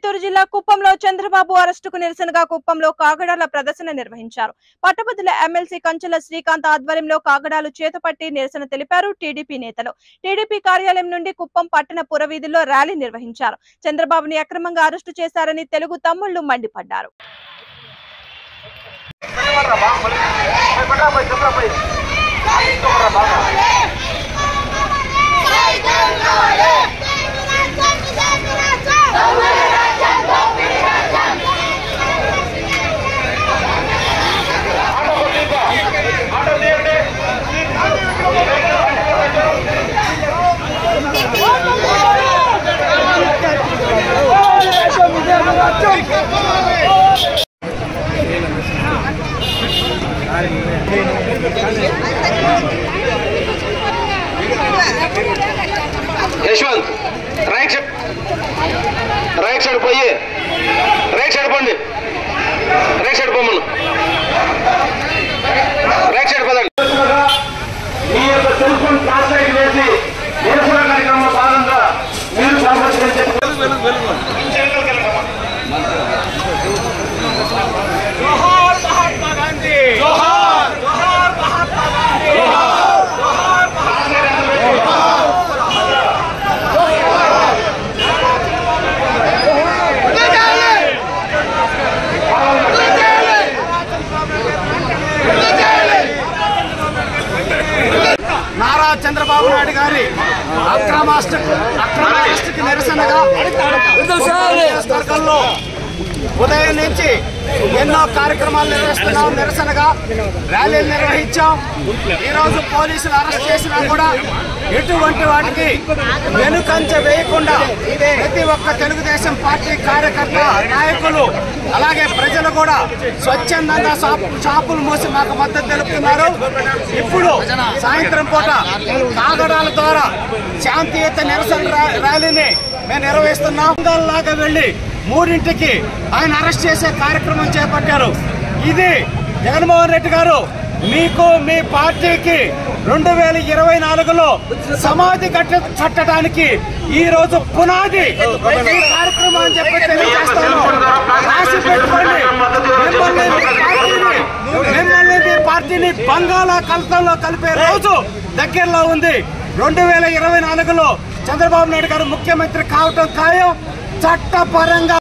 చిత్తూరు జిల్లా కుప్పంలో చంద్రబాబు అరెస్టుకు నిరసనగా కుప్పంలో కాగడాల ప్రదర్శన నిర్వహించారు పట్టభద్రుల ఎమ్మెల్సీ కంచెల శ్రీకాంత్ ఆధ్వర్యంలో కాగడాలు చేతపట్టి నిరసన తెలిపారు టీడీపీ నేతలు టీడీపీ కార్యాలయం నుండి కుప్పం పట్టణ పురవీధుల్లో ర్యాలీ నిర్వహించారు చంద్రబాబుని అక్రమంగా అరెస్టు చేశారని తెలుగు తమ్ముళ్లు మండిపడ్డారు Yashwant right side right side పోయి రైట్ సైడ్ పోండి రైట్ సైడ్ పోమను రైట్ సైడ్ పదండి మీ యొక్క సెల్ ఫోన్ ఫ్లాష్ లైట్ వేసి నిరసన కార్యక్రమంలో భాగంగా మీరు సంబంధించిన నారా చంద్రబాబు నాయుడు గారి అక్రమాష్ట అక్రమాష్టికి నిరసనగా నియోజకవర్గంలో ఉదయం నుంచి ఎన్నో కార్యక్రమాలు నిర్వహిస్తున్నాం నిరసనగా ర్యాలీలు నిర్వహించాం ఈరోజు పోలీసులు అరెస్ట్ చేసినా కూడా ఎటువంటి వాటికి వెనుకంచె వేయకుండా ప్రతి ఒక్క తెలుగుదేశం పార్టీ కార్యకర్త నాయకులు అలాగే ప్రజలు కూడా స్వచ్ఛందంగా షాపు షాపులు మూసి మాకు మద్దతు తెలుపుతున్నారు ఇప్పుడు సాయంత్రం పూట కాగడాల ద్వారా శాంతియుత నిరసన ర్యా- ర్యాలీని మేము నిర్వహిస్తున్నాం లాగా వెళ్ళి మూడింటికి ఆయన అరెస్ట్ చేసే కార్యక్రమం చేపట్టారు ఇది జగన్మోహన్ రెడ్డి గారు మీకు మీ పార్టీకి రెండు వేల ఇరవై నాలుగులో సమాధి కట్ట కట్టడానికి ఈ రోజు పునాది ఈ కార్యక్రమం అని చెప్పి తెలియజేస్తాను రాసి పెట్టుకోండి మిమ్మల్ని మీ పార్టీని మిమ్మల్ని మీ పార్టీని బంగాళాఖాతంలో కలిపే రోజు దగ్గరలో ఉంది రెండు వేల ఇరవై నాలుగులో చంద్రబాబు నాయుడు గారు ముఖ్యమంత్రి కావటం ఖాయం చట్టపరంగా